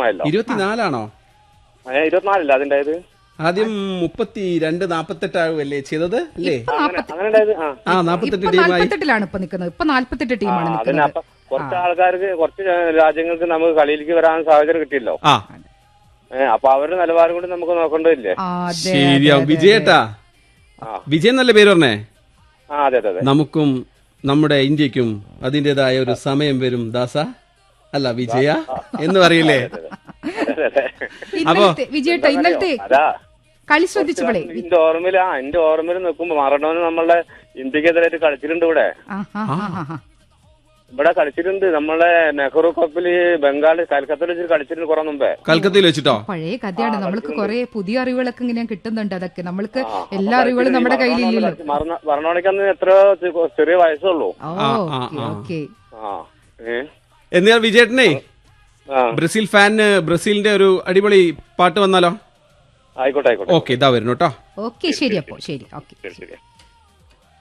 ടീമായല്ലോ ഇരുപത്തിനാലാണോ ഏ, ഇരുപത്തിനാലല്ല അതിന്റെ ഇത് ആദ്യം മുപ്പത്തി രണ്ട് നാപ്പത്തെട്ടാവല്ലേ ചെയ്തത് അല്ലേ അങ്ങനെ അങ്ങനെ ഉണ്ടായത് ആ ആ നാപ്പത്തെട്ട് ഇപ്പൊ ടീമായി നാല്പത്തെട്ടിലാണ് ഇപ്പൊ നിൽക്കുന്നത് ഇപ്പൊ നാല്പത്തെട്ട് ടീമാണ് അതിന് നിൽക്കുന്നത് അപ്പൊ കുറച്ച് ആൾക്കാർക്ക് കുറച്ച് രാജ്യങ്ങൾക്ക് നമുക്ക് കളിയിലേക്ക് വരാൻ സാഹചര്യം കിട്ടിയല്ലോ ആ ഏഹ് അപ്പൊ അവരുടെ നിലവാരം കൂടി നമുക്ക് നോക്കേണ്ടതില്ലേ ആ, അതെ, ശരിയാവും വിജയേട്ടാ ആ. വിജയൻ നല്ല പേര് പറഞ്ഞേ ആ അതെ അതെ അതെ നമുക്കും നമ്മുടെ ഇന്ത്യക്കും അതിൻ്റെതായ ഒരു സമയം വരും ദാസ അല്ല വിജയ എന്ന് പറയില്ലേ അതെ, അതെ. ഇന്നലത്തെ വിജയേട്ട ഇന്നലത്തെ അതാ കളി ശ്രദ്ധിച്ചപ്പോഴേ എന്റെ ഓർമ്മയില് ആ എന്റെ ഓർമ്മയിൽ നിൽക്കുമ്പോ മറഡോന് നമ്മളെ ഇന്ത്യക്കെതിരായിട്ട് കളിച്ചിട്ടുണ്ട് ഇവിടെ ആ, ആ, ആ, ആ, ആ. ഇവിടെ കളിച്ചിട്ടുണ്ട് നമ്മളെ നെഹ്റു കപ്പില് ബംഗാൾ കൽക്കത്തയിൽ വെച്ച് കളിച്ചിട്ടുണ്ട് കുറെ മുമ്പേ കൽക്കത്തയിൽ വെച്ചിട്ടോ പഴയ കഥയാണ് നമ്മൾക്ക് കുറെ പുതിയ അറിവുകളൊക്കെ ഇങ്ങനെ കിട്ടുന്നുണ്ട് അതൊക്കെ നമ്മൾക്ക് എല്ലാ അറിവുകളും നമ്മുടെ കയ്യിലില്ലല്ലോ ഭരണോണിക്കന്ന് എത്ര ചെറിയ വയസ്സുള്ളൂ ഓ ആ, ആ, ഓക്കെ ആ. ഓക്കെ ആ ഏ എന്നാൽ വിജയേട്ടനെ ആ ബ്രസീൽ ഫാന് ബ്രസീലിന്റെ ഒരു അടിപൊളി പാട്ട് വന്നാലോ ആയിക്കോട്ടെ ആയിക്കോട്ടെ ഓക്കെ ഇതാ വരുന്നു കേട്ടോ ഓക്കെ ശരി അപ്പോ ശരി ഓക്കെ ശരി ശരി